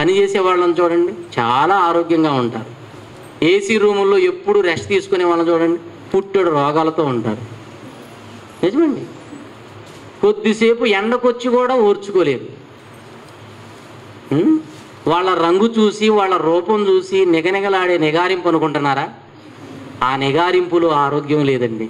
పని చేసే వాళ్ళని చూడండి చాలా ఆరోగ్యంగా ఉంటారు ఏసీ రూముల్లో ఎప్పుడు రెస్ట్ తీసుకునే వాళ్ళని చూడండి పుట్టెడు రోగాలతో ఉంటారు నిజమండి కొద్దిసేపు ఎండకొచ్చి కూడా ఓర్చుకోలేరు ఉం? వాళ్ళ రంగు చూసి వాళ్ళ రూపం చూసి నిగనిగలాడే నిగారింపు అనుకుంటున్నారా ఆ నిగారింపులో ఆరోగ్యం లేదండి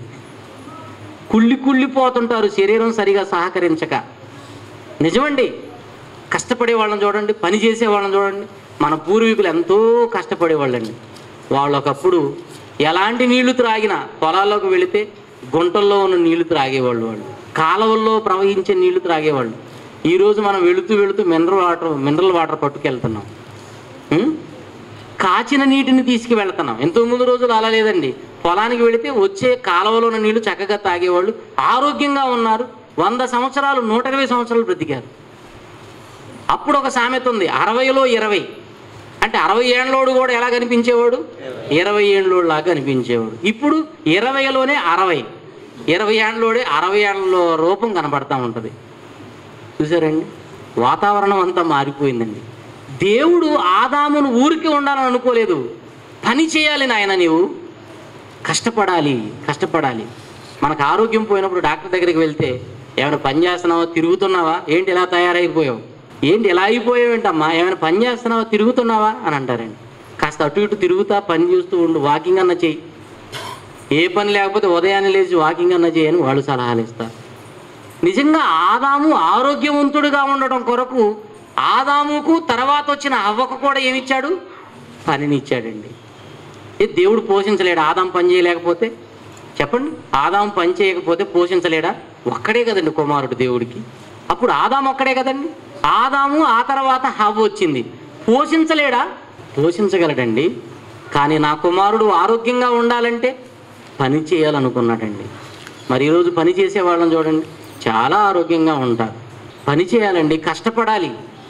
కుళ్ళి కుళ్ళిపోతుంటారు శరీరం సరిగా సహకరించక నిజమండి కష్టపడే వాళ్ళని చూడండి పని చేసే వాళ్ళని చూడండి మన పూర్వీకులు ఎంతో కష్టపడేవాళ్ళండి వాళ్ళు ఒకప్పుడు ఎలాంటి నీళ్లు త్రాగినా పొలాల్లోకి వెళితే గుంటల్లో ఉన్న నీళ్లు త్రాగేవాళ్ళు వాళ్ళు కాలువల్లో ప్రవహించే నీళ్లు త్రాగేవాళ్ళు ఈరోజు మనం వెళుతూ వెళుతూ మినరల్ వాటర్ మినరల్ వాటర్ పట్టుకెళ్తున్నాం ఉం? కాచిన నీటిని తీసుకువెళ్తున్నాం ఎంతో ముందు రోజులు అలా లేదండి పొలానికి వెళితే వచ్చే కాలువలో ఉన్న నీళ్లు చక్కగా తాగేవాళ్ళు ఆరోగ్యంగా ఉన్నారు వంద సంవత్సరాలు నూట ఇరవై సంవత్సరాలు బ్రతికారు అప్పుడు ఒక సామెత ఉంది అరవైలో ఇరవై అంటే అరవై ఏండ్లోడు కూడా ఎలా కనిపించేవాడు ఇరవై ఏండ్లోడు లాగా కనిపించేవాడు ఇప్పుడు ఇరవైలోనే అరవై ఇరవై ఏండ్లోడే అరవై ఏండ్ల రూపం కనబడతా ఉంటుంది చూసారండి వాతావరణం అంతా మారిపోయిందండి దేవుడు ఆదామును ఊరికి ఉండాలని అనుకోలేదు పని చేయాలి నాయన నీవు కష్టపడాలి కష్టపడాలి మనకు ఆరోగ్యం పోయినప్పుడు డాక్టర్ దగ్గరికి వెళ్తే ఏమైనా పని చేస్తున్నావా తిరుగుతున్నావా ఏంటి ఇలా తయారైపోయావు ఏంటి ఇలా అయిపోయావేంటమ్మా ఏమైనా పని చేస్తున్నావా తిరుగుతున్నావా అని అంటారండి కాస్త అటు ఇటు తిరుగుతా పని చూస్తూ ఉండు వాకింగ్ అన్న చెయ్యి ఏ పని లేకపోతే ఉదయాన్నే లేచి వాకింగ్ అన్న చేయని వాళ్ళు సలహాలు ఇస్తారు నిజంగా ఆదాము ఆరోగ్యవంతుడిగా ఉండటం కొరకు ఆదాముకు తర్వాత వచ్చిన అవ్వకు కూడా ఏమిచ్చాడు పనినిచ్చాడండి ఏ దేవుడు పోషించలేడా ఆదాం పని చేయలేకపోతే చెప్పండి ఆదాం పని చేయకపోతే పోషించలేడా ఒక్కడే కదండి కుమారుడు దేవుడికి అప్పుడు ఆదాం ఒక్కడే కదండి ఆదాము ఆ తర్వాత హవ్వ వచ్చింది పోషించలేడా పోషించగలడండి కానీ నా కుమారుడు ఆరోగ్యంగా ఉండాలంటే పని చేయాలనుకున్నాడండి మరి ఈరోజు పని చేసే వాళ్ళని చూడండి చాలా ఆరోగ్యంగా ఉంటారు పని చేయాలండి కష్టపడాలి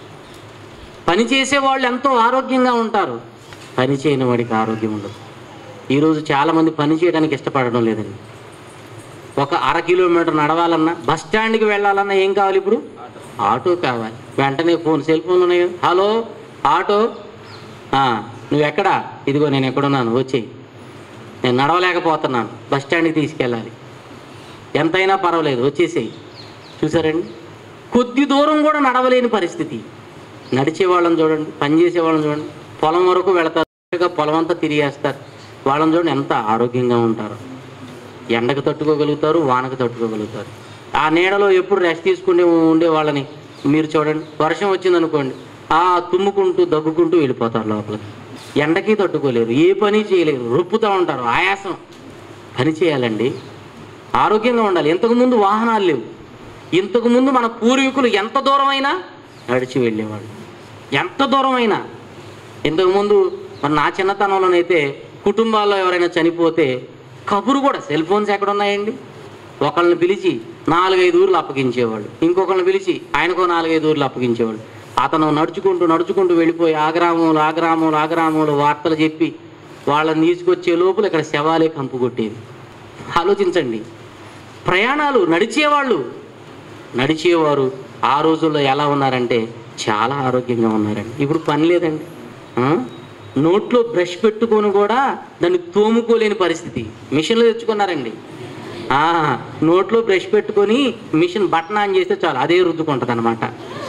పని చేసే వాళ్ళు ఎంతో ఆరోగ్యంగా ఉంటారు పని చేయని వాడికి ఆరోగ్యం ఉండదు ఈరోజు చాలామంది పని చేయడానికి ఇష్టపడడం లేదండి ఒక అర కిలోమీటర్ నడవాలన్నా బస్ స్టాండ్కి వెళ్ళాలన్నా ఏం కావాలి ఇప్పుడు ఆటో కావాలి వెంటనే ఫోన్ సెల్ ఫోన్ ఉన్నాయి కదా. హలో ఆటో ఆ, నువ్వు ఎక్కడా ఇదిగో నేను ఎక్కడున్నాను వచ్చేయి నేను నడవలేకపోతున్నాను బస్ స్టాండ్కి తీసుకెళ్ళాలి ఎంతైనా పర్వాలేదు వచ్చేసేయి చూసారండి కొద్ది దూరం కూడా నడవలేని పరిస్థితి నడిచే వాళ్ళని చూడండి పని చేసే వాళ్ళని చూడండి పొలం వరకు వెళతారు చక్కగా పొలం అంతా తిరిగేస్తారు వాళ్ళని చూడండి ఎంత ఆరోగ్యంగా ఉంటారు ఎండకు తట్టుకోగలుగుతారు వానకు తట్టుకోగలుగుతారు ఆ నీడలో ఎప్పుడు రెస్ట్ తీసుకునే ఉండే వాళ్ళని మీరు చూడండి వర్షం వచ్చిందనుకోండి ఆ తుమ్ముకుంటూ దగ్గుకుంటూ వెళ్ళిపోతారు లోపలికి ఎండకి తట్టుకోలేరు ఏ పని చేయలేరు రొప్పుతూ ఉంటారు ఆయాసం పని చేయాలండి ఆరోగ్యంగా ఉండాలి ఇంతకుముందు వాహనాలు లేవు ఇంతకుముందు మన పూర్వీకులు ఎంత దూరమైనా నడిచి వెళ్ళేవాళ్ళు ఎంత దూరమైనా ఇంతకుముందు మరి నా చిన్నతనంలోనైతే కుటుంబాల్లో ఎవరైనా చనిపోతే కబురు కూడా సెల్ ఫోన్స్ ఎక్కడ ఉన్నాయండి ఒకళ్ళని పిలిచి నాలుగైదు ఊర్లు అప్పగించేవాళ్ళు ఇంకొకళ్ళని పిలిచి ఆయనకో నాలుగైదు ఊర్లు అప్పగించేవాళ్ళు అతను నడుచుకుంటూ నడుచుకుంటూ వెళ్ళిపోయి ఆ గ్రామంలో ఆ గ్రామంలో ఆ గ్రామంలో వార్తలు చెప్పి వాళ్ళని తీసుకొచ్చే లోపల ఇక్కడ శవాలే కంపు కొట్టేది ఆలోచించండి ప్రయాణాలు నడిచేవాళ్ళు నడిచేవారు ఆ రోజుల్లో ఎలా ఉన్నారంటే చాలా ఆరోగ్యంగా ఉన్నారండి ఇప్పుడు పని లేదండి ఆ? నోట్లో బ్రష్ పెట్టుకొని కూడా దాన్ని తోముకోలేని పరిస్థితి మిషన్లు తెచ్చుకున్నారండి ఆ, నోట్లో బ్రష్ పెట్టుకొని మిషన్ బటన్ ఆన్ చేస్తే చాలు అదే రుద్దుకుంటుంది అనమాట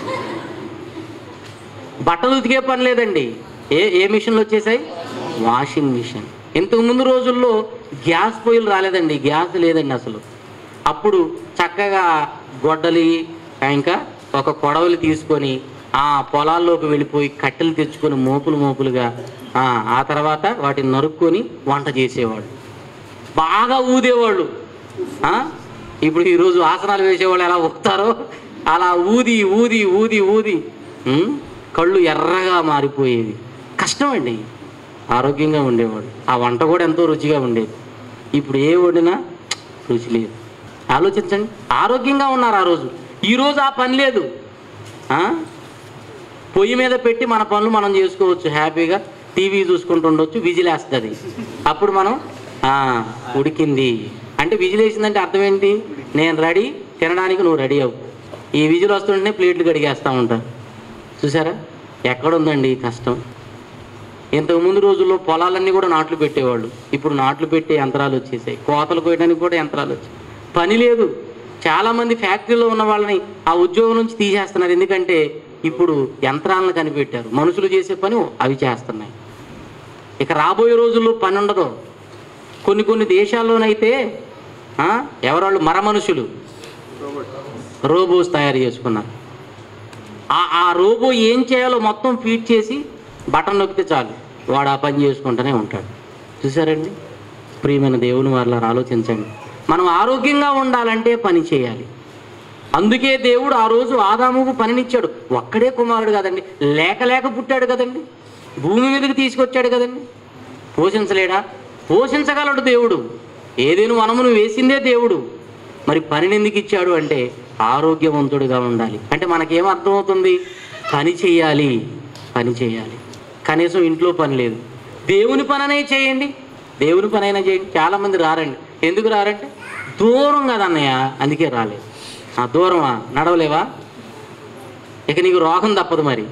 బట్టలు ఉతికే పని లేదండి ఏ ఏ మిషన్లు వచ్చేసాయి వాషింగ్ మిషన్ ఇంతకు ముందు రోజుల్లో గ్యాస్ పొయ్యిలు రాలేదండి గ్యాస్ లేదండి అసలు అప్పుడు చక్కగా గొడ్డలి ఇంకా ఒక కొడవలి తీసుకొని ఆ పొలాల్లోకి వెళ్ళిపోయి కట్టెలు తెచ్చుకొని మోపులు మోపులుగా ఆ, ఆ తర్వాత వాటిని నరుక్కొని వంట చేసేవాళ్ళు బాగా ఊదేవాళ్ళు ఆ? ఇప్పుడు ఈరోజు ఆసనాలు వేసేవాళ్ళు ఎలా ఊతారో అలా ఊది ఊది ఊది ఊది ఉం? కళ్ళు ఎర్రగా మారిపోయేవి కష్టం అండి ఆరోగ్యంగా ఉండేవాడు ఆ వంట కూడా ఎంతో రుచిగా ఉండేది ఇప్పుడు ఏ వండినా రుచి లేదు ఆలోచించండి ఆరోగ్యంగా ఉన్నారు ఆ రోజు ఈ రోజు ఆ పని లేదు ఆ? పొయ్యి మీద పెట్టి మన పనులు మనం చేసుకోవచ్చు హ్యాపీగా టీవీ చూసుకుంటూ ఉండొచ్చు విజిలేస్తుంది అప్పుడు మనం "ఆ, ఉడికింది అంటే విజిల్ వేసిందంటే అర్థం ఏంటి నేను రెడీ తినడానికి నువ్వు రెడీ అవ్వు ఈ విజిల్ వస్తుంటేనే ప్లేట్లు కడిగేస్తూ ఉంటారు చూసారా ఎక్కడుందండి ఈ కష్టం ఇంతకు ముందు రోజుల్లో పొలాలన్నీ కూడా నాట్లు పెట్టేవాళ్ళు ఇప్పుడు నాట్లు పెట్టే యంత్రాలు వచ్చేసాయి కోతలు కోయడానికి కూడా యంత్రాలు వచ్చాయి పని లేదు చాలామంది ఫ్యాక్టరీలో ఉన్న వాళ్ళని ఆ ఉద్యోగం నుంచి తీసేస్తున్నారు ఎందుకంటే ఇప్పుడు యంత్రాలను కనిపెట్టారు మనుషులు చేసే పని అవి చేస్తున్నాయి ఇక రాబోయే రోజుల్లో పని ఉండదు కొన్ని కొన్ని దేశాల్లోనైతే ఆ, ఎవరాళ్ళు మర మనుషులు రోబోస్ తయారు చేసుకున్నారు ఆ ఆ రోబో ఏం చేయాలో మొత్తం ఫీడ్ చేసి బటన్ నొక్కితే చాలు వాడు ఆ పని చేసుకుంటూనే ఉంటాడు చూసారండి ప్రియమైన దేవుని వాళ్ళ ఆలోచించండి మనం ఆరోగ్యంగా ఉండాలంటే పని చేయాలి అందుకే దేవుడు ఆ రోజు ఆదాముకు పనినిచ్చాడు ఒక్కడే కుమారుడు కదండి లేక లేక పుట్టాడు కదండి భూమి మీదకి తీసుకొచ్చాడు కదండి పోషించలేడా పోషించగలడు దేవుడు ఏదేను వనమును వేసిందే దేవుడు మరి పనిని ఎందుకు ఇచ్చాడు అంటే ఆరోగ్యవంతుడిగా ఉండాలి అంటే మనకేం అర్థమవుతుంది పని చేయాలి పని చేయాలి కనీసం ఇంట్లో పని లేదు దేవుని పననే చేయండి దేవుని పని అయినా చేయండి చాలామంది రారండి ఎందుకు రారంటే దూరం కదన్నయ్య అందుకే రాలేదు ఆ దూరమా నడవలేవా ఇక నీకు రోగం తప్పదు మరి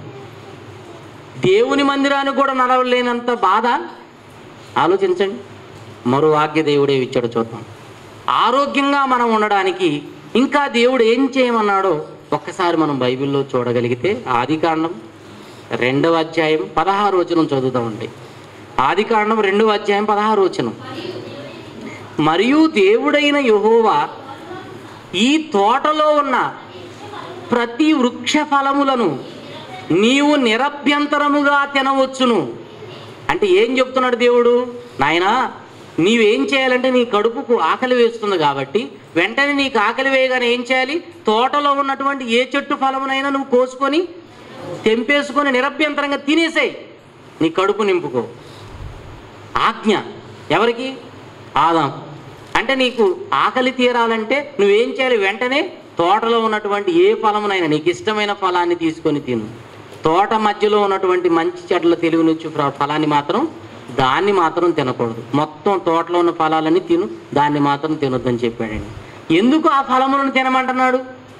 దేవుని మందిరానికి కూడా నడవలేనంత బాధ ఆలోచించండి మరో ఆజ్ఞ దేవుడే ఇచ్చాడు చూద్దాం ఆరోగ్యంగా మనం ఉండడానికి ఇంకా దేవుడు ఏం చేయమన్నాడో ఒక్కసారి మనం బైబిల్లో చూడగలిగితే ఆది కాండం రెండవ అధ్యాయం పదహారు వచనం చదువుతామండి ఆది కాండం రెండవ అధ్యాయం పదహారు వచనం మరియు దేవుడైన యెహోవా ఈ తోటలో ఉన్న ప్రతి వృక్ష ఫలములను నీవు నిరభ్యంతరముగా తినవచ్చును అంటే ఏం చెప్తున్నాడు దేవుడు నాయనా నీవేం చేయాలంటే నీ కడుపుకు ఆకలి వేస్తుంది కాబట్టి వెంటనే నీకు ఆకలి వేయగానే ఏం చేయాలి తోటలో ఉన్నటువంటి ఏ చెట్టు ఫలమునైనా నువ్వు కోసుకొని తెంపేసుకొని నిరభ్యంతరంగా తినేసేయి నీ కడుపు నింపుకో ఆజ్ఞ ఎవరికి ఆదాం అంటే నీకు ఆకలి తీరాలంటే నువ్వేం చేయాలి వెంటనే తోటలో ఉన్నటువంటి ఏ ఫలమునైనా నీకు ఇష్టమైన ఫలాన్ని తీసుకొని తిను తోట మధ్యలో ఉన్నటువంటి మంచి చెట్ల తెలుగు నుంచి ఫ- ఫలాన్ని మాత్రం దాన్ని మాత్రం తినకూడదు మొత్తం తోటలో ఉన్న ఫలాలన్నీ తిను దాన్ని మాత్రం తినొద్దని చెప్పాడండి ఎందుకు ఆ ఫలములను తినమంటున్నాడు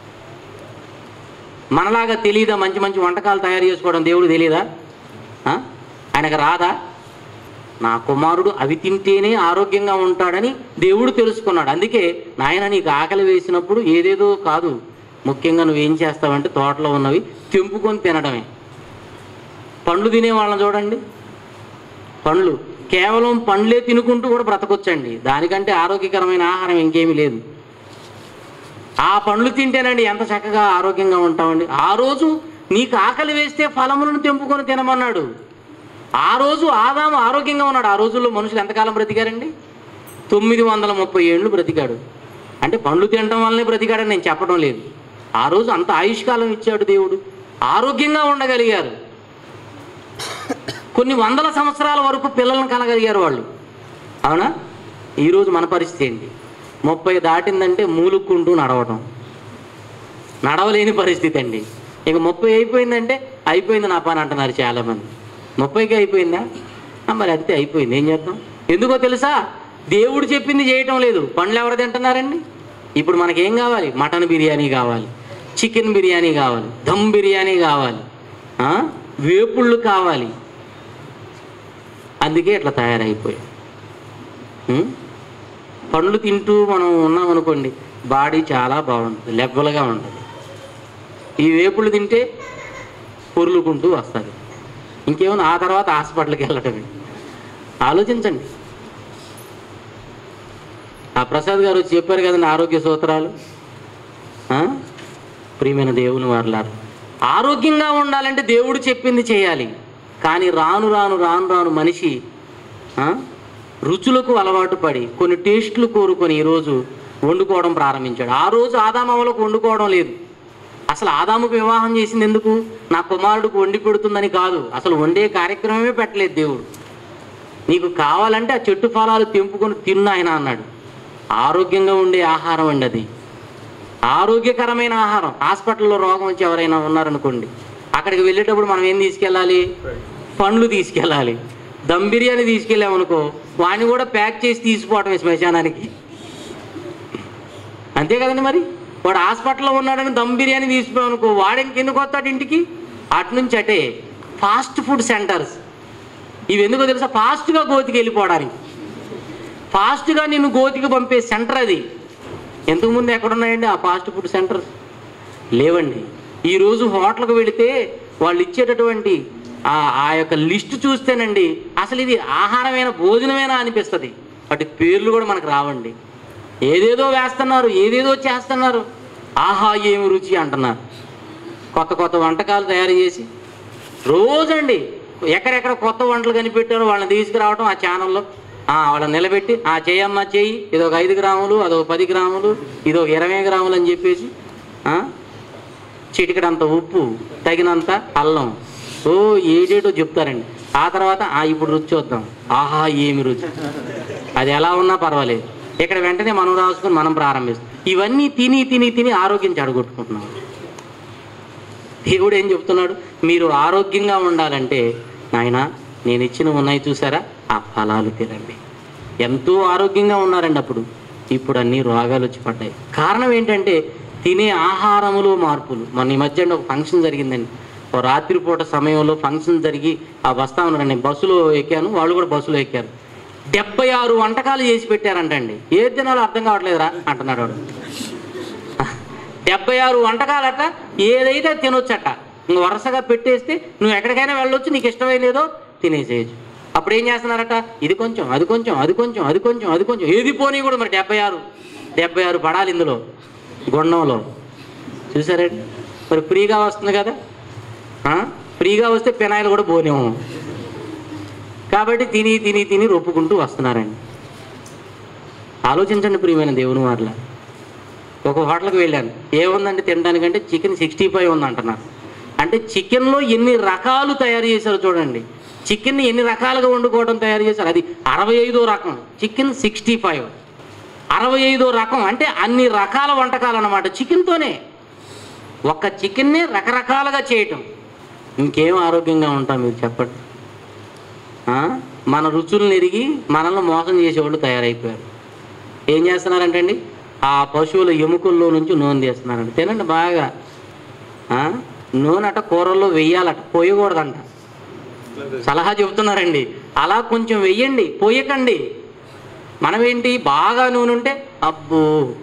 మనలాగా తెలియదా మంచి మంచి వంటకాలు తయారు చేసుకోవడం దేవుడు తెలియదా ఆ? ఆయనకు రాదా నా కుమారుడు అవి తింటేనే ఆరోగ్యంగా ఉంటాడని దేవుడు తెలుసుకున్నాడు అందుకే నాయన నీకు ఆకలి వేసినప్పుడు ఏదేదో కాదు ముఖ్యంగా నువ్వేం చేస్తావంటే తోటలో ఉన్నవి తెంపుకొని తినడమే పండ్లు తినే వాళ్ళని చూడండి పండ్లు కేవలం పండ్లే తినుకుంటూ కూడా బ్రతకొచ్చండి దానికంటే ఆరోగ్యకరమైన ఆహారం ఇంకేమీ లేదు ఆ పండ్లు తింటేనండి ఎంత చక్కగా ఆరోగ్యంగా ఉంటామండి ఆ రోజు నీకు ఆకలి వేస్తే ఫలములను తెంపుకొని తినమన్నాడు ఆ రోజు ఆదాము ఆరోగ్యంగా ఉన్నాడు ఆ రోజుల్లో మనుషులు ఎంతకాలం బ్రతికారండి తొమ్మిది వందల ముప్పై ఏళ్ళు బ్రతికాడు అంటే పండ్లు తినడం వల్లనే బ్రతికాడని నేను చెప్పడం లేదు ఆ రోజు అంత ఆయుష్కాలం ఇచ్చాడు దేవుడు ఆరోగ్యంగా ఉండగలిగారు కొన్ని వందల సంవత్సరాల వరకు పిల్లలను కనగలిగారు వాళ్ళు అవునా ఈరోజు మన పరిస్థితి ఏంటి ముప్పై దాటిందంటే మూలుక్కుంటూ నడవటం నడవలేని పరిస్థితి అండి ఇక ముప్పై అయిపోయిందంటే అయిపోయింది నా పని అంటున్నారు చాలామంది ముప్పైకి అయిపోయిందా ఆ, మరి అంతే అయిపోయింది ఏం చేద్దాం ఎందుకో తెలుసా దేవుడు చెప్పింది చేయటం లేదు పండ్లు ఎవరు తింటున్నారండి ఇప్పుడు మనకేం కావాలి మటన్ బిర్యానీ కావాలి చికెన్ బిర్యానీ కావాలి దమ్ బిర్యానీ కావాలి ఆ? వేపుళ్ళు కావాలి అందుకే ఇట్లా తయారైపోయాయి ఉం? పండ్లు తింటూ మనం ఉన్నాం అనుకోండి బాడీ చాలా బాగుంటుంది లెవ్వలుగా ఉంటుంది ఈ వేపుళ్ళు తింటే పొర్లుకుంటూ వస్తుంది ఇంకేమన్నా ఆ తర్వాత హాస్పిటల్కి వెళ్ళటమే ఆలోచించండి ఆ ప్రసాద్ గారు వచ్చి చెప్పారు కదండి ఆరోగ్య సూత్రాలు ఆ? ప్రియమైన దేవుని వారులారు ఆరోగ్యంగా ఉండాలంటే దేవుడు చెప్పింది చేయాలి కానీ రాను రాను రాను రాను మనిషి ఆ? రుచులకు అలవాటు పడి కొన్ని టేస్ట్లు కోరుకొని ఈరోజు వండుకోవడం ప్రారంభించాడు ఆ రోజు ఆదామవలకు వండుకోవడం లేదు అసలు ఆదాముకు వివాహం చేసింది ఎందుకు నా కుమారుడికి వండి పెడుతుందని కాదు అసలు వండే కార్యక్రమమే పెట్టలేదు దేవుడు నీకు కావాలంటే ఆ చెట్టు ఫలాలు తెంపుకొని తిన్న ఆయన అన్నాడు ఆరోగ్యంగా ఉండే ఆహారం అండి అది ఆరోగ్యకరమైన ఆహారం హాస్పిటల్లో రోగం వచ్చి ఎవరైనా ఉన్నారనుకోండి అక్కడికి వెళ్ళేటప్పుడు మనం ఏం తీసుకెళ్ళాలి పండ్లు తీసుకెళ్ళాలి దమ్ బిర్యానీ తీసుకెళ్ళామనుకో వాడిని కూడా ప్యాక్ చేసి తీసిపోవటమే శ్మశానానికి అంతే కదండి మరి వాడు హాస్పిటల్లో ఉన్నాడని దమ్ బిర్యానీ తీసిపోయామనుకో వాడు ఇంకెందుకు వస్తాడు ఇంటికి అటు నుంచి అటే ఫాస్ట్ ఫుడ్ సెంటర్స్ ఇవి ఎందుకో తెలుసా ఫాస్ట్గా గోతికి వెళ్ళిపోవడానికి ఫాస్ట్గా నిన్ను గోతికి పంపే సెంటర్ అది ఎంతకుముందు ఎక్కడున్నాయండి ఆ ఫాస్ట్ ఫుడ్ సెంటర్స్ లేవండి ఈరోజు హోటల్కి వెళితే వాళ్ళు ఇచ్చేటటువంటి ఆ ఆ యొక్క లిస్ట్ చూస్తేనండి అసలు ఇది ఆహారమైన భోజనమేనా అనిపిస్తుంది వాటి పేర్లు కూడా మనకు రావండి ఏదేదో వేస్తున్నారు ఏదేదో చేస్తున్నారు ఆహా ఏమి రుచి అంటున్నారు కొత్త కొత్త వంటకాలు తయారు చేసి రోజండి ఎక్కడెక్కడ కొత్త వంటలు కనిపెట్టారో వాళ్ళని తీసుకురావడం ఆ ఛానల్లో ఆ, వాళ్ళని నిలబెట్టి ఆ చేయమ్మా చెయ్యి ఇది ఒక ఐదు గ్రాములు అదొక పది గ్రాములు ఇది ఒక ఇరవై గ్రాములు అని చెప్పేసి ఆ, చిటికడంత ఉప్పు తగినంత అల్లం ఓ ఏడేటో చెప్తారండి ఆ తర్వాత ఆ ఇప్పుడు రుచి చూద్దాం ఆహా ఏమి రుచి అది ఎలా ఉన్నా పర్వాలేదు ఇక్కడ వెంటనే మనం రాసుకొని మనం ప్రారంభిస్తాం ఇవన్నీ తిని తిని తిని ఆరోగ్యం చెడగొట్టుకుంటున్నాం దేవుడు ఏం చెప్తున్నాడు మీరు ఆరోగ్యంగా ఉండాలంటే నాయన నేను ఇచ్చిన ఉన్నాయి చూసారా ఆ ఫలాలు తినండి ఎంతో ఆరోగ్యంగా ఉన్నారండి అప్పుడు ఇప్పుడు అన్ని రోగాలు వచ్చి పడ్డాయి కారణం ఏంటంటే తినే ఆహారములో మార్పులు మొన్న ఈ మధ్య ఒక ఫంక్షన్ జరిగిందండి ఓ రాత్రిపూట సమయంలో ఫంక్షన్ జరిగి ఆ వస్తా ఉన్నారండి బస్సులో ఎక్కాను వాళ్ళు కూడా బస్సులో ఎక్కారు డెబ్బై ఆరు వంటకాలు చేసి పెట్టారంటండి ఏ తినాలో అర్థం కావట్లేదురా అంటున్నాడు వాడు డెబ్బై ఆరు వంటకాలట ఏదైతే తినొచ్చట ఇంక వరుసగా పెట్టేస్తే నువ్వు ఎక్కడికైనా వెళ్ళొచ్చు నీకు ఇష్టమైనదో తినేసేయచ్చు అప్పుడు ఏం చేస్తున్నారట ఇది కొంచెం అది కొంచెం అది కొంచెం అది కొంచెం అది కొంచెం ఏది పోనీ కూడా మరి డెబ్బై ఆరు డెబ్బై ఆరు పడాలి ఇందులో గుండంలో చూసారండి మరి ఫ్రీగా వస్తుంది కదా ఆ? ఫ్రీగా వస్తే పెనాయిలు కూడా పోనేము కాబట్టి తిని తిని తిని రొప్పుకుంటూ వస్తున్నారండి ఆలోచించండి ప్రియమైన దేవుని వాళ్ళ ఒక హోటల్కి వెళ్ళాను ఏముందండి తినడానికంటే చికెన్ సిక్స్టీ ఫైవ్ ఉంది అంటున్నారు అంటే చికెన్లో ఎన్ని రకాలు తయారు చేశారో చూడండి చికెన్ని ఎన్ని రకాలుగా వండుకోవడం తయారు చేశారు అది అరవై ఐదో రకం చికెన్ సిక్స్టీ ఫైవ్ అరవై ఐదో రకం అంటే అన్ని రకాల వంటకాలు అన్నమాట చికెన్తోనే ఒక్క చికెన్నే రకరకాలుగా చేయటం ఇంకేం ఆరోగ్యంగా ఉంటాం మీరు చెప్పండి ఆ? మన రుచులను ఎరిగి మనల్ని మోసం చేసేవాళ్ళు తయారైపోయారు ఏం చేస్తున్నారంటే అండి ఆ పశువుల ఎముకల్లో నుంచి నూనె తీస్తున్నారండి తినండి బాగా ఆ? నూనె అట కూరల్లో వెయ్యాలట పోయకూడదంట సలహా చెబుతున్నారండి అలా కొంచెం వెయ్యండి పోయకండి మనం ఏంటి బాగా నూనె ఉంటే అబ్బో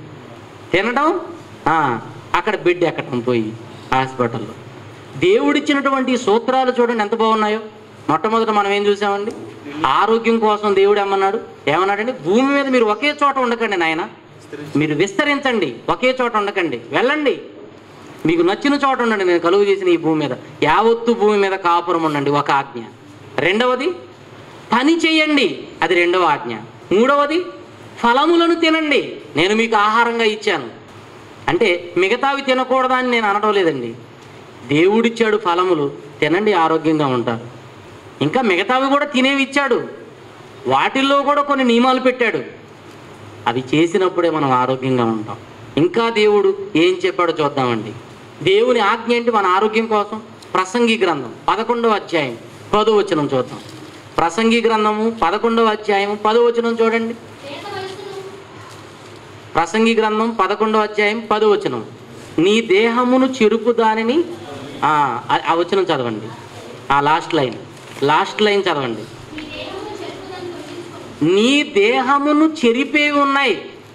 తినడం ఆ, అక్కడ బిడ్డ ఎక్కడం పోయి హాస్పిటల్లో దేవుడిచ్చినటువంటి సూత్రాలు చూడండి ఎంత బాగున్నాయో మొట్టమొదట మనం ఏం చూసామండి ఆరోగ్యం కోసం దేవుడు ఏమన్నాడు ఏమన్నాడండి భూమి మీద మీరు ఒకే చోట ఉండకండి నాయన మీరు విస్తరించండి ఒకే చోట ఉండకండి వెళ్ళండి మీకు నచ్చిన చోట ఉండండి నేను కలుగు చేసిన ఈ భూమి మీద యావత్తు భూమి మీద కాపురం ఉండండి ఒక ఆజ్ఞ రెండవది పని చేయండి అది రెండవ ఆజ్ఞ మూడవది ఫలములను తినండి నేను మీకు ఆహారంగా ఇచ్చాను అంటే మిగతావి తినకూడదా అని నేను అనడం లేదండి దేవుడిచ్చాడు ఫలములు తినండి ఆరోగ్యంగా ఉంటారు ఇంకా మిగతావి కూడా తినేవి ఇచ్చాడు వాటిల్లో కూడా కొన్ని నియమాలు పెట్టాడు అవి చేసినప్పుడే మనం ఆరోగ్యంగా ఉంటాం ఇంకా దేవుడు ఏం చెప్పాడో చూద్దామండి దేవుని ఆజ్ఞ ఏంటి మన ఆరోగ్యం కోసం ప్రసంగి గ్రంథం పదకొండవ అధ్యాయం పదో వచనం చూద్దాం ప్రసంగి గ్రంథము పదకొండవ అధ్యాయం పదో వచనం చూడండి లేత వయసును ప్రసంగి గ్రంథం పదకొండవ అధ్యాయం పదో వచనం నీ దేహమును చెరుపు దానిని ఆ, ఆ- ఆ వచనం చదవండి ఆ లాస్ట్ లైన్ లాస్ట్ లైన్ చదవండి మీ దేహమును చెరుపుదని తొలగించుకో నీ దేహమును చెరిపేవి ఉన్నాయి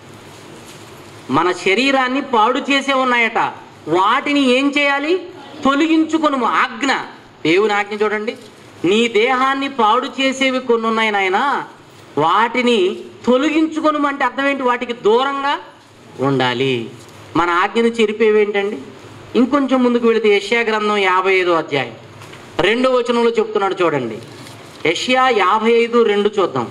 మన శరీరాన్ని పాడు చేసే ఉన్నాయట వాటిని ఏం చేయాలి తొలగించుకొను ఆజ్ఞ దేవుని ఆజ్ఞ చూడండి నీ దేహాన్ని పాడు చేసేవి కొన్ని ఉన్నాయి నాయన వాటిని తొలగించుకొను అంటే అర్థం ఏంటి వాటికి దూరంగా ఉండాలి మన ఆజ్ఞను చెరిపేవి ఏంటండి ఇంకొంచెం ముందుకు వెళితే యష్యా గ్రంథం యాభై ఐదో అధ్యాయం రెండో వచనంలో చెప్తున్నాడు చూడండి యష్యా యాభై ఐదు రెండు చూద్దాం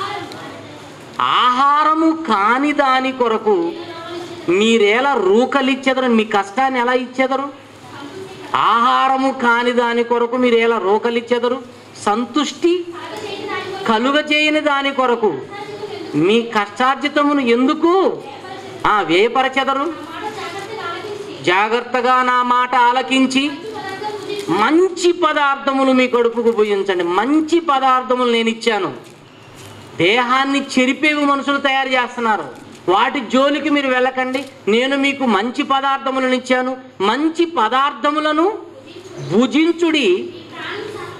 ఆహారము కాని దాని కొరకు మీరేలా రూకలిచ్చెదరు మీ కష్టాన్ని ఎలా ఇచ్చేదరు ఆహారము కాని దాని కొరకు మీరు ఎలా రోకలిచ్చెదరు సంతుష్టి కలుగ చేయని దాని కొరకు మీ కష్టార్జితమును ఎందుకు ఆ వేపరచెదరు మాట జాగ్రత్తగా ఆలకించి జాగ్రత్తగా నా మాట ఆలకించి పదార్థం భుజించు. మంచి పదార్థములు మీ కడుపుకు భుజించండి మంచి పదార్థములు నేను ఇచ్చాను దేహాన్ని చెరిపేవి మనుషులు తయారు చేస్తున్నారు వాటి జోలికి మీరు వెళ్ళకండి నేను మీకు మంచి పదార్థములను ఇచ్చాను మంచి పదార్థములను భుజించుడి ప్రాణం సహా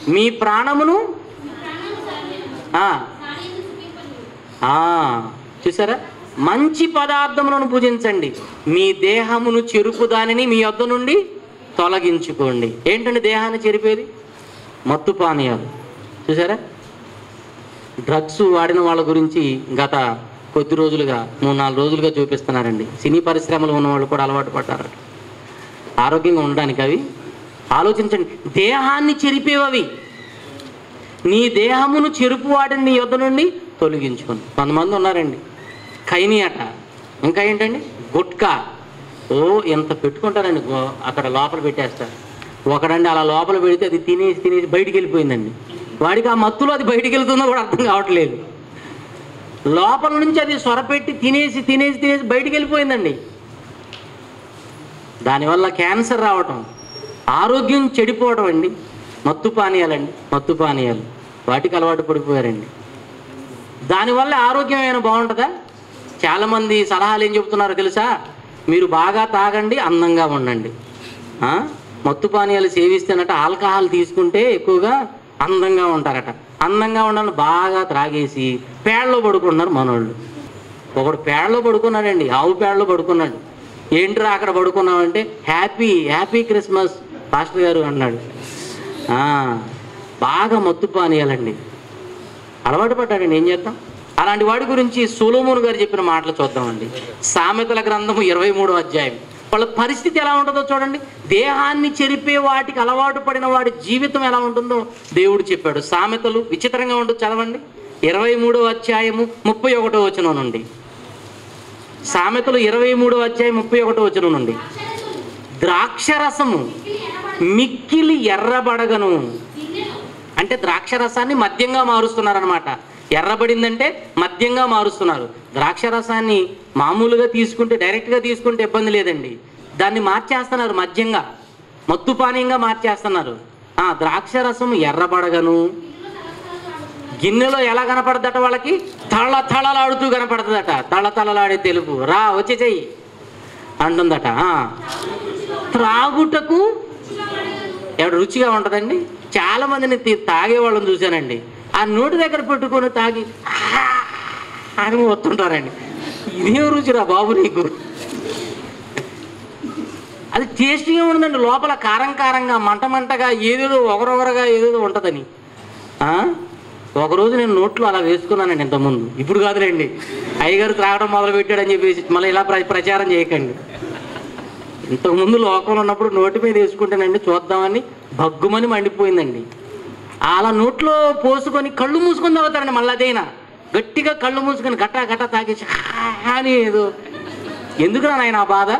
మీ ప్రాణమును ప్రాణం సాధ్యం ఆ, సాధ్యం సుఖింపదు ఆ, చూసారా మంచి పదార్థములను భుజించండి మీ దేహమును చెరుపు దానిని మీ వద్ద నుండి తొలగించుకోండి ఏంటండి దేహాన్ని చెరిపేది మత్తు పానీయాలు చూసారా డ్రగ్స్ వాడిన వాళ్ళ గురించి గత కొద్ది రోజులుగా మూడు నాలుగు రోజులుగా చూపిస్తున్నారండి సినీ పరిశ్రమలో ఉన్న వాళ్ళు కూడా అలవాటు పడ్డారు ఆరోగ్యంగా ఉండడానికి అవి ఆలోచించండి దేహాన్ని చెరిపేవవి నీ దేహమును చెరుపు వాడిని నీ యొద్ద నుండి తొలగించుకొని కొంతమంది ఉన్నారండి ఖైనీ అట ఇంకా ఏంటండి గుట్కా ఓ ఎంత పెట్టుకుంటారండి గో- అక్కడ లోపల పెట్టేస్తారు ఒకడండి అలా లోపల పెడితే అది తినేసి తినేసి బయటికి వెళ్ళిపోయిందండి వాడికి ఆ మత్తులో అది బయటికి వెళ్తుందో కూడా అర్థం కావట్లేదు లోపల నుంచి అది సొరపెట్టి తినేసి తినేసి తినేసి బయటికి వెళ్ళిపోయిందండి దానివల్ల క్యాన్సర్ రావటం ఆరోగ్యం చెడిపోవడం అండి మత్తు పానీయాలండి మత్తు పానీయాలు వాటికి అలవాటు పడిపోయారండి దానివల్ల ఆరోగ్యం ఏమైనా బాగుంటుందా చాలామంది సలహాలు ఏం చెబుతున్నారో తెలుసా మీరు బాగా తాగండి అందంగా ఉండండి ఆ? మత్తు పానీయాలు సేవిస్తేనట ఆల్కహాల్ తీసుకుంటే ఎక్కువగా అందంగా ఉంటారట అందంగా ఉండాలని బాగా త్రాగేసి పేడలో పడుకున్నారు మనోళ్ళు ఒకడు పేడలో పడుకున్నాడండి ఆవు పేడలో పడుకున్నాడు ఏంట్రా అక్కడ పడుకున్నావంటే హ్యాపీ హ్యాపీ క్రిస్మస్ పాస్టర్ గారు అన్నాడు ఆ, బాగా మత్తు పానీయాలండి అలవాటు పడ్డాడండి ఏం చేద్దాం అలాంటి వాడి గురించి సోలోమోన్ గారు చెప్పిన మాటలు చూద్దామండి సామెతల గ్రంథము ఇరవై మూడో అధ్యాయం వాళ్ళ పరిస్థితి ఎలా ఉంటుందో చూడండి దేహాన్ని చెరిపే వాటికి అలవాటు పడిన వాడి జీవితం ఎలా ఉంటుందో దేవుడు చెప్పాడు సామెతలు విచిత్రంగా ఉంటుంది చదవండి ఇరవై మూడో అధ్యాయము ముప్పై ఒకటో వచనం నుండి సామెతలు ఇరవై మూడో అధ్యాయం ముప్పై ఒకటో వచనం నుండి అక్షరసులు ద్రాక్షరసము మిక్కిలి ఎడబడి మిక్కిలి ఎర్రబడగను గిన్నెలో అంటే ద్రాక్ష రసాన్ని మద్యంగా మారుస్తున్నారనమాట ఎర్రబడిందంటే మద్యంగా మారుస్తున్నారు ద్రాక్ష రసాన్ని మామూలుగా తీసుకుంటే డైరెక్ట్గా తీసుకుంటే ఇబ్బంది లేదండి దాన్ని మార్చేస్తున్నారు మద్యంగా మత్తు పానీయంగా మార్చేస్తున్నారు ఆ ద్రాక్ష రసం ఎర్రబడగను గిన్నెలో ఎలా కనపడదట వాళ్ళకి తళ తళలాడుతూ కనపడుతుందట తళ తళలాడే తెలుపు రా వచ్చి చెయ్యి అంటుందట ఆ. త్రాగుటకు ఎవడు రుచిగా ఉంటుందండి చాలా మందిని తి- తాగే వాళ్ళని చూశానండి ఆ నోటి దగ్గర పెట్టుకొని తాగి "ఆ" అని వస్తుంటారండి ఇదేం రుచిరా బాబు నీకు అది టేస్టీగా ఉండదండి లోపల కారం కారంగా మంట మంటగా ఏదేదో ఒకరొకరుగా ఏదేదో ఉంటుందని ఆ? ఒకరోజు నేను నోట్లో అలా వేసుకున్నానండి ఇంతకుముందు ఇప్పుడు కాదులేండి అయ్యగారు త్రాగడం మొదలు పెట్టాడని చెప్పేసి మళ్ళీ ఇలా ప్ర ప్రచారం చేయకండి ఇంతకుముందు లోకంలో ఉన్నప్పుడు నోటి మీద వేసుకుంటానండి చూద్దామని భగ్గుమని మండిపోయిందండి అలా నోట్లో పోసుకొని కళ్ళు మూసుకొని తాగుతారండి మళ్ళీ అదైనా గట్టిగా కళ్ళు మూసుకొని గట్టా గట్టా తాగేసి "హా" అని ఏదో ఎందుకురా నాయన ఆ బాధ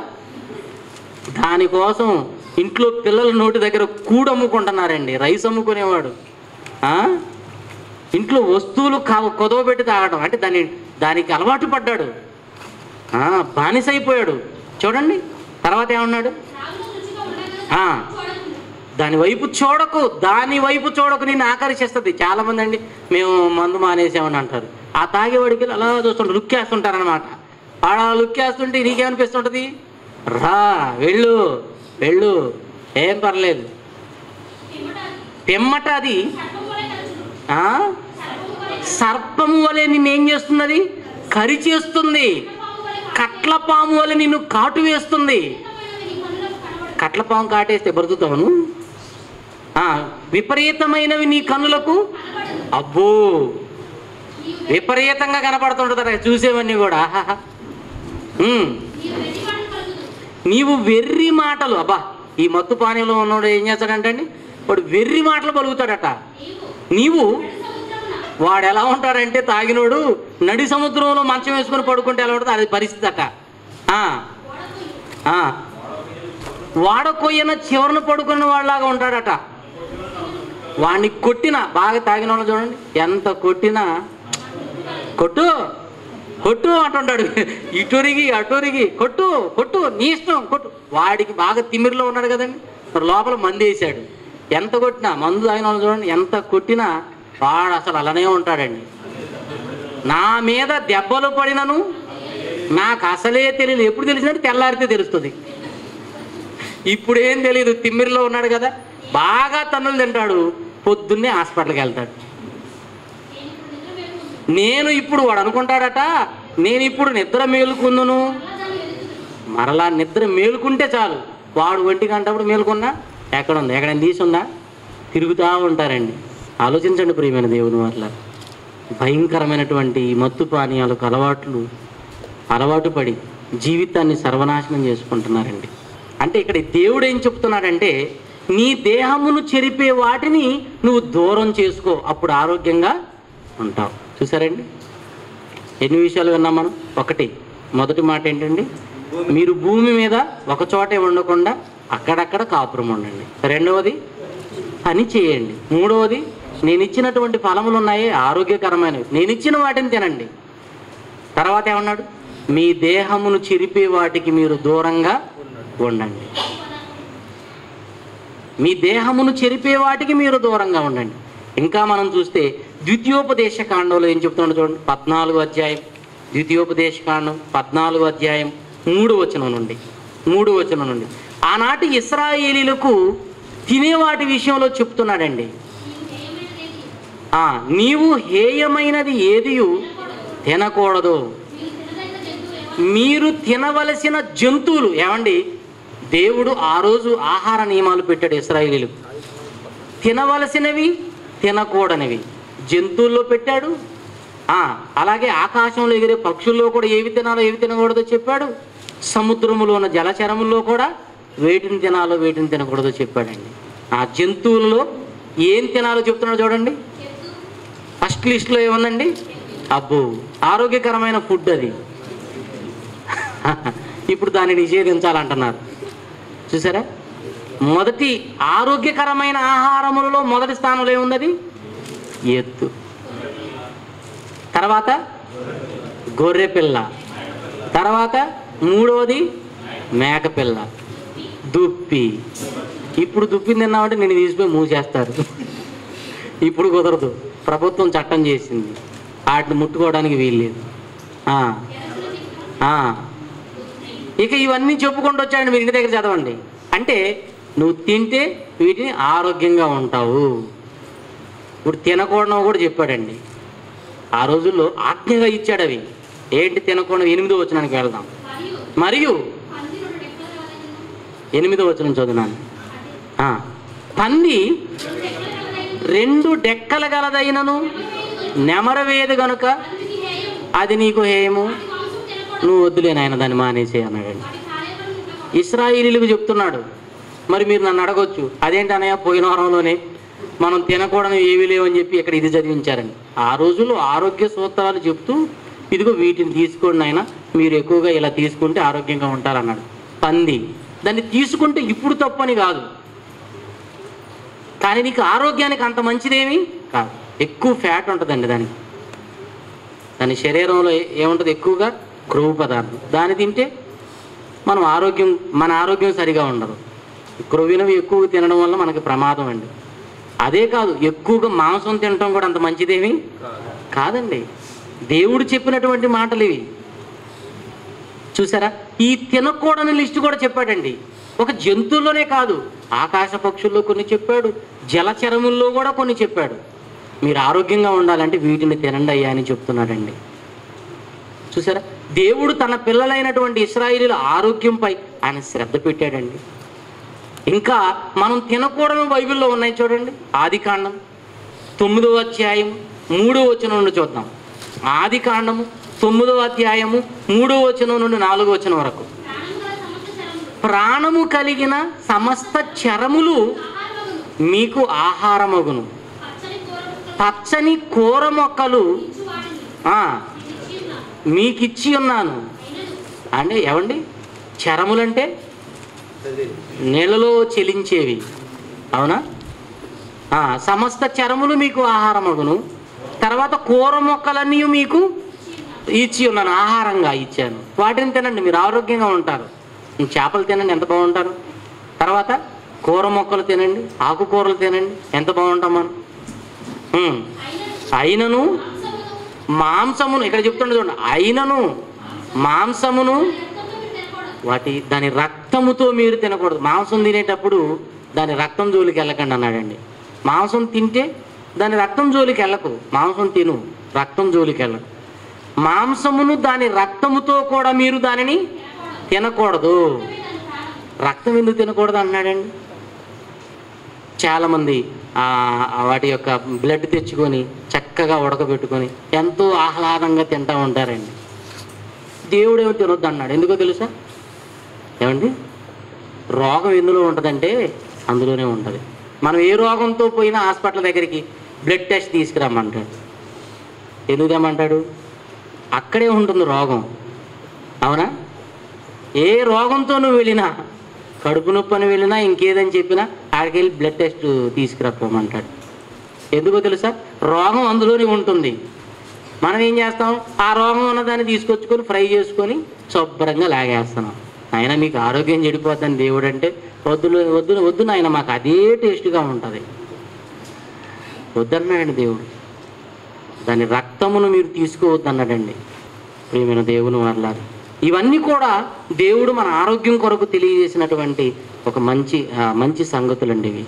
దానికోసం ఇంట్లో పిల్లల నోటి దగ్గర కూడు అమ్ముకుంటున్నారండి రైస్ అమ్ముకునేవాడు ఆ? ఇంట్లో వస్తువులు కా- కొదవబెట్టి తాగడం అంటే దాని దానికి అలవాటు పడ్డాడు ఆ, బానిసైపోయాడు చూడండి తర్వాత ఏమన్నాడు త్రాగులో రుచిగా ఉండగా ఆ, చూడకుండా దాని వైపు చూడకు దాని వైపు చూడకు నిన్ను ఆకర్షిస్తుంది చాలా మంది అండి మేము మందు మానేసామని అంటారు ఆ తాగేవాడికి అలా చూస్తుంటారు లుక్ వేస్తుంటారనమాట ఆడ లుక్ వేస్తుంటే నీకేమనిపిస్తుంటుంది రా వెళ్ళు వెళ్ళు ఏం పర్లేదు పిమ్మట అది సర్పం వలె కలుచును ఆ, సర్పము వలె సర్పము వలె నిన్నేం చేస్తున్నది కరి చేస్తుంది పాము వలె కట్ల పాము వలె నిన్ను కాటు వేస్తుంది కాటమైనవి నీ కన్నులకు కనబడవు కట్ల పాము కాటేస్తే బ్రతుకుతావును ఆ, విపరీతమైనవి నీ కన్నులకు అబ్బో విపరీతంగా కనపడుతుంటుందట చూసేవన్నీ కూడా ఆహాహా. ఉమ్. నీవు వెర్రివాడు కలుగుదు నీవు వెర్రి మాటలు అబ్బా ఈ మత్తు పానీయంలో ఉన్నవాడు ఏం చేస్తాడంటే అండి వాడు వెర్రి మాటలు పలుకుతాడట నీవు నీవు సముద్రమున వాడు ఎలా ఉంటాడంటే తాగినోడు నడి సముద్రంలో మంచం వేసుకొని పడుకుంటే ఎలా ఉంటుంది అది పరిస్థితి అట ఆ, ఆ. వాడకొయ్యన చివరన పడుకున్న వాళ్ళలాగా ఉంటాడట వాడిని కొట్టిన బాగా తాగిన వాళ్ళు చూడండి ఎంత కొట్టినా కొట్టు కొట్టు అంటుంటాడు ఇటురిగి అటురిగి కొట్టు కొట్టు నీ ఇష్టం కొట్టు వాడికి బాగా తిమ్మిరిలో ఉన్నాడు కదండి మరి లోపల మందు వేసాడు ఎంత కొట్టినా మందు తాగిన వాళ్ళు చూడండి ఎంత కొట్టినా వాడు అసలు అలానే ఉంటాడండి నా మీద దెబ్బలు పడినను నాకు అసలే తెలియదు ఎప్పుడు తెలిసినట్టు తెల్లారితే తెలుస్తుంది ఇప్పుడేం తెలియదు తిమ్మిరిలో ఉన్నాడు కదా బాగా తన్నులు తింటాడు పొద్దున్నే హాస్పిటల్కి వెళ్తాడు నేను ఇప్పుడు నిద్ర మేలుకుంటున్నాను నేను ఇప్పుడు వాడు అనుకుంటాడట నేను ఇప్పుడు నిద్ర మేలుకుందును మళ్ళా దాన్ని వెతుకుతున్నాను మరలా నిద్ర మేలుకుంటే చాలు వాడు ఒంటి గంటప్పుడు మేలుకున్నా ఎక్కడ ఉంది ఎక్కడైనా తీసుందా తిరుగుతూ ఉంటారండి ఆలోచించండి ప్రియమైన దేవుని వల్ల భయంకరమైనటువంటి ఈ మత్తు పానీయాలకు అలవాట్లు అలవాటు పడి జీవితాన్ని సర్వనాశనం చేసుకుంటున్నారండి అంటే ఇక్కడ దేవుడు ఏం చెప్తున్నాడంటే నీ దేహమును చెరిపే వాటిని నువ్వు దూరం చేసుకో అప్పుడు ఆరోగ్యంగా ఉంటావు చూసారండి ఎన్ని విషయాలు విన్నాం మనం ఒకటి మొదటి మాట ఏంటండి మీరు భూమి మీద ఒక చోటే ఉండకుండా అక్కడక్కడ కాపురం ఉండండి రెండవది పని చేయండి మూడవది నేను ఇచ్చినటువంటి ఫలములు ఉన్నాయే ఆరోగ్యకరమైనవి నేను ఇచ్చిన వాటిని తినండి తర్వాత ఏమన్నాడు మీ దేహమును చిరిపే వాటికి మీరు దూరంగా ఉండండి మీ దేహమును చెరిపే వాటికి మీరు దూరంగా ఉండండి ఇంకా మనం చూస్తే ద్వితీయోపదేశ కాండంలో ఏం చెప్తున్నాడు చూడండి పద్నాలుగు అధ్యాయం ద్వితీయోపదేశ కాండం పద్నాలుగు అధ్యాయం మూడు వచనం నుండి మూడు వచనం నుండి ఆనాటి ఇస్రాయేలీలకు తినే వాటి విషయంలో చెప్తున్నాడండి ఆ, నీవు హేయమైనది ఏదియు తినకూడదు మీరు తినదగిన జంతువు ఏమో మీరు తినవలసిన జంతువులు ఏమండి దేవుడు ఆ రోజు ఆహార నియమాలు పెట్టాడు ఇస్రాయేలీలకు తినవలసినవి తినకూడనివి జంతువుల్లో పెట్టాడు ఆ, అలాగే ఆకాశంలో ఎగిరే పక్షుల్లో కూడా ఏవి తినాలో ఏవి తినకూడదో చెప్పాడు సముద్రములో ఉన్న జలచరముల్లో కూడా వేటిని తినాలో వేటిని తినకూడదో చెప్పాడండి ఆ జంతువులలో ఏం తినాలో చెప్తున్నాడు చూడండి చెట్టు ఫస్ట్ లిస్ట్లో ఏముందండి అబ్బో ఆరోగ్యకరమైన ఫుడ్ అది ఇప్పుడు దాన్ని నిషేధించాలంటున్నారు చూసారా మొదటి ఆరోగ్యకరమైన ఆహారములలో మొదటి స్థానంలో ఏముంది ఎత్తు తర్వాత గొర్రె పిల్ల తర్వాత మూడవది మేకపిల్ల దుప్పి ఇప్పుడు దుప్పిని తిన్నామంటే నేను తీసిపోయి మూసేస్తారు ఇప్పుడు కుదరదు ప్రభుత్వం చట్టం చేసింది వాటిని ముట్టుకోవడానికి వీల్లేదు ఆ, ఆ. ఇక ఇవన్నీ చెప్పుకుంటూ వచ్చాడండి మీరు ఇంటి దగ్గర చదవండి అంటే నువ్వు తింటే వీటిని ఆరోగ్యంగా ఉంటావు ఇప్పుడు తినకూడదు కూడా చెప్పాడండి ఆ రోజుల్లో ఆజ్ఞగా ఇచ్చాడు అవి ఏంటి తినకుండా ఎనిమిదో వచనానికి వెళ్దాం మరియు మరియు పంది రెండు రెక్కల కలదైన ఎనిమిదో వచనం చదువునాను ఆ, పంది రెండు రెక్కల కలదైన రెండు డెక్కల గలదైనను నెమరవేది గనుక పందికి హేయము అది నీకు హేయము వాటి మాంసం తినకూడదు నువ్వు వద్దులే నాయన దాన్ని మానేసే అన్నాడండి వాటి కాలేబడి ఉండకూడదు ఇస్రాయిలీలకు చెప్తున్నాడు మరి మీరు నన్ను అడగొచ్చు అదేంటి అన్నయ్య పోయిన వారంలోనే మనం తినకూడదు ఏమీ లేవని చెప్పి ఇక్కడ ఇది చదివించారండి ఆ రోజుల్లో ఆరోగ్య సూత్రాలు చెప్తూ ఇదిగో వీటిని తీసుకోండి ఆయన మీరు ఎక్కువగా ఇలా తీసుకుంటే ఆరోగ్యంగా ఉంటారన్నాడు పంది దాన్ని తీసుకుంటే ఇప్పుడు తప్పని కాదు కానీ నీకు ఆరోగ్యానికి అంత మంచిదేమి కాదు ఎక్కువ ఫ్యాట్ ఉంటుందండి దానికి దాని శరీరంలో ఏ- ఏముంటుంది ఎక్కువగా క్రొవ్వు పదార్థం దాన్ని తింటే మనం ఆరోగ్యం మన ఆరోగ్యం సరిగా ఉండదు క్రొవ్వినవి ఎక్కువ తినడం వల్ల మనకి ప్రమాదం అండి అదే కాదు ఎక్కువగా మాంసం తినడం కూడా అంత మంచిదేమి కాదండి దేవుడు చెప్పినటువంటి మాటలు ఇవి చూసారా ఈ తినకూడని లిస్టు కూడా చెప్పాడండి ఒక జంతువుల్లోనే కాదు ఆకాశ పక్షుల్లో కొన్ని చెప్పాడు జలచరముల్లో కూడా కొన్ని చెప్పాడు మీరు ఆరోగ్యంగా ఉండాలంటే వీటిని తినండి అయ్యా అని చెప్తున్నాడండి చూసారా దేవుడు తన పిల్లలైనటువంటి ఇస్రాయిలీల ఆరోగ్యంపై ఆయన శ్రద్ధ పెట్టాడండి ఇంకా మనం తినకూడని బైబిల్లో ఉన్నాయి చూడండి ఆది కాండం తొమ్మిదవ అధ్యాయం మూడో వచనం నుండి చూద్దాం ఆది కాండము తొమ్మిదవ అధ్యాయము మూడో వచనం నుండి నాలుగో వచనం వరకు ప్రాణం గల సమస్త శరములు ప్రాణము కలిగిన సమస్త చరములు ఆహారమగును మీకు ఆహారమగును పచ్చని కూర ముక్కలు పచ్చని కూర మొక్కలు ఇచ్చు వాటిని ఆ, ఇచ్చి ఉన్నాను మీకిచ్చి ఉన్నాను అయినను అంటే ఏమండి చరములంటే నీళ్ళలో చెలించేవి అవునా ఆ, సమస్త చరములు మీకు ఆహారమగును తర్వాత కూర మొక్కలన్నీ మీకు ఇచ్చి ఉన్నాను ఆహారంగా ఇచ్చాను వాటిని తినండి మీరు ఆరోగ్యంగా ఉంటారు చేపలు తినండి ఎంత బాగుంటారు తర్వాత కూర మొక్కలు తినండి ఆకుకూరలు తినండి ఎంత బాగుంటాం మనం ఉమ్. అయినను మాంసమును మాంసమును ఇక్కడ చెప్తుండే చూడండి అయినను మాంసమును రక్తంతో మీరు తినకూడదు వాటి దాని రక్తముతో మీరు తినకూడదు మాంసం తినేటప్పుడు దాని రక్తం జోలికి వెళ్ళకండి అన్నాడండి మాంసం తింటే దాని రక్తం జోలికి వెళ్ళకు మాంసం తిను రక్తం జోలికి వెళ్ళకు మాంసమును దాని రక్తముతో కూడా మీరు దానిని తినకూడదు రక్తం ఎందుకు తినకూడదు అన్నాడండి చాలామంది ఆ ఆ వాటి యొక్క బ్లడ్ తెచ్చుకొని చక్కగా ఉడకబెట్టుకొని ఎంతో ఆహ్లాదంగా తింటూ ఉంటారండి దేవుడేమో తినొద్దు అన్నాడు ఎందుకో తెలుసా ఏమండి రోగం ఎందులో ఉంటుందంటే అందులోనే ఉంటుంది మనం ఏ రోగంతో పోయినా హాస్పిటల్ దగ్గరికి బ్లడ్ టెస్ట్ తీసుకురమ్మంటాడు ఎందుకు తెమ్మంటాడు అక్కడే ఉంటుంది రోగం అవునా ఏ రోగంతో నువ్వు వెళ్ళినా కడుపు నొప్పి అని వెళ్ళినా ఇంకేదని చెప్పినా ఆడికి వెళ్ళి బ్లడ్ టెస్ట్ తీసుకురప్పమంటాడు ఎందుకో తెలుసా రోగం అందులోనే ఉంటుంది మనం ఏం చేస్తాం ఆ రోగం ఉన్నదాన్ని తీసుకొచ్చుకొని ఫ్రై చేసుకొని శుభ్రంగా లాగేస్తున్నాం అయినా మీకు ఆరోగ్యం చెడిపోద్దని దేవుడు అంటే వద్దు వద్దు వద్దు నాయన మాకు అదే టేస్ట్గా ఉంటుంది వద్దన్నాడండి దేవుడు దాని రక్తమును మీరు తీసుకోవద్దు అన్నాడండి ప్రియమైన దేవుని వాళ్ళారు ఇవన్నీ కూడా దేవుడు మన ఆరోగ్యం కొరకు తెలియజేసినటువంటి ఒక మంచి ఆ, మంచి సంగతులండి ఇవి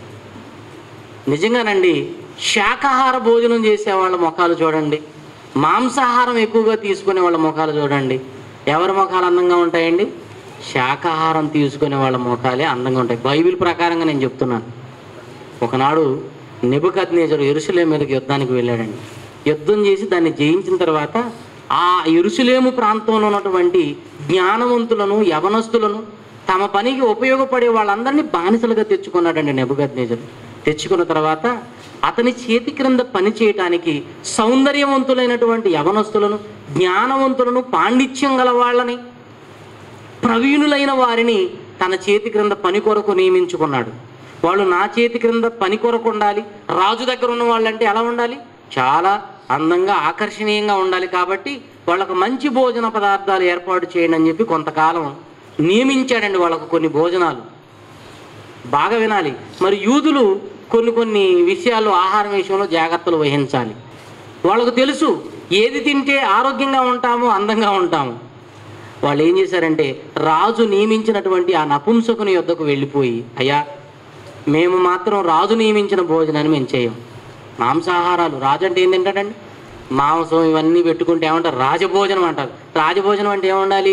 నిజంగానండి శాకాహార భోజనం చేసే వాళ్ళ ముఖాలు చూడండి మాంసాహారం ఎక్కువగా తీసుకునే వాళ్ళ ముఖాలు చూడండి ఎవరి ముఖాలు అందంగా ఉంటాయండి శాకాహారం తీసుకునే వాళ్ళ ముఖాలే అందంగా ఉంటాయి బైబిల్ ప్రకారంగా నేను చెప్తున్నాను ఒకనాడు నెబుకత్ నేజరు ఎరుసలేం మీదకి యుద్ధానికి వెళ్ళాడండి యుద్ధం చేసి దాన్ని జయించిన తర్వాత ఆ ఎరుసలేము ప్రాంతంలో ఉన్నటువంటి జ్ఞానవంతులను యవనస్తులను తమ పనికి ఉపయోగపడే వాళ్ళందరినీ బానిసలుగా తెచ్చుకున్నాడండి నెబుకత్ నేజరు తెచ్చుకున్న తర్వాత అతని చేతి క్రింద పని చేయటానికి సౌందర్యవంతులైనటువంటి యవనస్తులను జ్ఞానవంతులను పాండిత్యం గల వాళ్ళని ప్రవీణులైన వారిని తన చేతి క్రింద పని కొరకు నియమించుకున్నాడు వాళ్ళు నా చేతి క్రింద పని కొరకు ఉండాలి రాజు దగ్గర ఉన్న వాళ్ళంటే ఎలా ఉండాలి చాలా అందంగా ఆకర్షణీయంగా ఉండాలి కాబట్టి వాళ్ళకు మంచి భోజన పదార్థాలు ఏర్పాటు చేయండి అని చెప్పి కొంతకాలం నియమించాడండి వాళ్ళకు కొన్ని భోజనాలు బాగా వినాలి మరి యూదులు కొన్ని కొన్ని విషయాల్లో ఆహారం విషయంలో జాగ్రత్తలు వహించాలి వాళ్ళకు తెలుసు ఏది తింటే ఆరోగ్యంగా ఉంటామో అందంగా ఉంటాము వాళ్ళు ఏం చేశారంటే రాజు నియమించినటువంటి ఆ నపుంసకుని యొద్దకు వెళ్ళిపోయి అయ్యా మేము మాత్రం రాజు నియమించిన భోజనాన్ని మేము చేయం మాంసాహారాలు రాజు అంటే ఏం తింటాడండి మాంసం ఇవన్నీ పెట్టుకుంటే ఏమంటారు రాజభోజనం అంటారు రాజభోజనం అంటే ఏముండాలి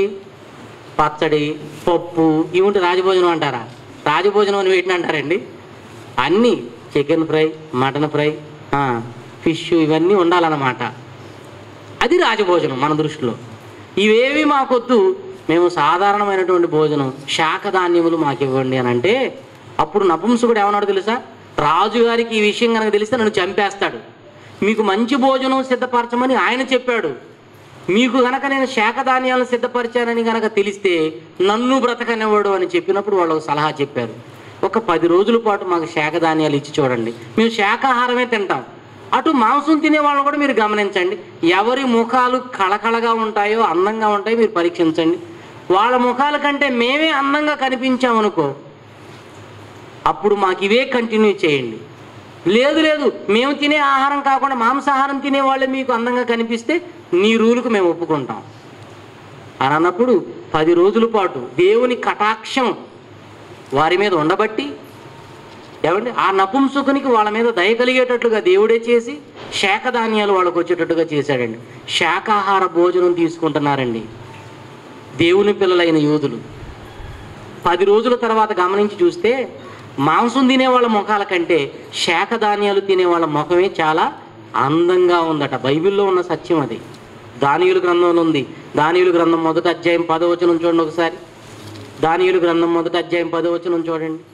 పచ్చడి పప్పు ఇవి ఉంటే రాజభోజనం అంటారా రాజభోజనం అని పెట్టిన అంటారండి అన్నీ చికెన్ ఫ్రై మటన్ ఫ్రై ఆ, ఫిష్ ఇవన్నీ ఉండాలన్నమాట అది రాజభోజనం మన దృష్టిలో ఇవేవి మాకొద్దు మేము సాధారణమైనటువంటి భోజనం శాఖ ధాన్యములు మాకు ఇవ్వండి అని అంటే అప్పుడు నపుంసకుడు ఏమన్నాడు తెలుసా రాజుగారికి ఈ విషయం కనుక తెలిస్తే నన్ను చంపేస్తాడు మీకు మంచి భోజనం సిద్ధపరచమని ఆయన చెప్పాడు మీకు గనక నేను శాఖ ధాన్యాలను సిద్ధపరిచానని గనక తెలిస్తే నన్ను బ్రతకనివ్వడు అని చెప్పినప్పుడు వాళ్ళు ఒక సలహా చెప్పారు ఒక పది రోజుల పాటు మాకు శాఖ ధాన్యాలు ఇచ్చి చూడండి మేము శాకాహారమే తింటాం అటు మాంసం తినే వాళ్ళని కూడా మీరు గమనించండి ఎవరి ముఖాలు కళకళగా ఉంటాయో అందంగా ఉంటాయో మీరు పరీక్షించండి వాళ్ళ ముఖాల కంటే మేమే అందంగా కనిపించామనుకో అప్పుడు మాకు ఇవే కంటిన్యూ చేయండి లేదు లేదు మేము తినే ఆహారం కాకుండా మాంసాహారం తినే వాళ్ళే మీకు అందంగా కనిపిస్తే నీ రూలుకు మేము ఒప్పుకుంటాం అని అన్నప్పుడు పది రోజుల పాటు దేవుని కటాక్షం వారి మీద ఉండబట్టి ఏమండి ఆ నపుంసకునికి వాళ్ళ మీద దయ కలిగేటట్లుగా దేవుడే చేసి శాఖధాన్యాలు వాళ్ళకు వచ్చేటట్టుగా చేశాడండి శాకాహార భోజనం తీసుకుంటున్నారండి దేవుని పిల్లలైన యూదులు పది రోజుల తర్వాత గమనించి చూస్తే మాంసం తినే వాళ్ళ ముఖాల కంటే శాఖధాన్యాలు తినే వాళ్ళ ముఖమే చాలా అందంగా ఉందట బైబిల్లో ఉన్న సత్యం అది దానియులు గ్రంథంలో ఉంది దానియులు గ్రంథం మొదటి అధ్యాయం పదవచనం చూడండి ఒకసారి దానియులు గ్రంథం మొదటి అధ్యాయం పదవచనం చూడండి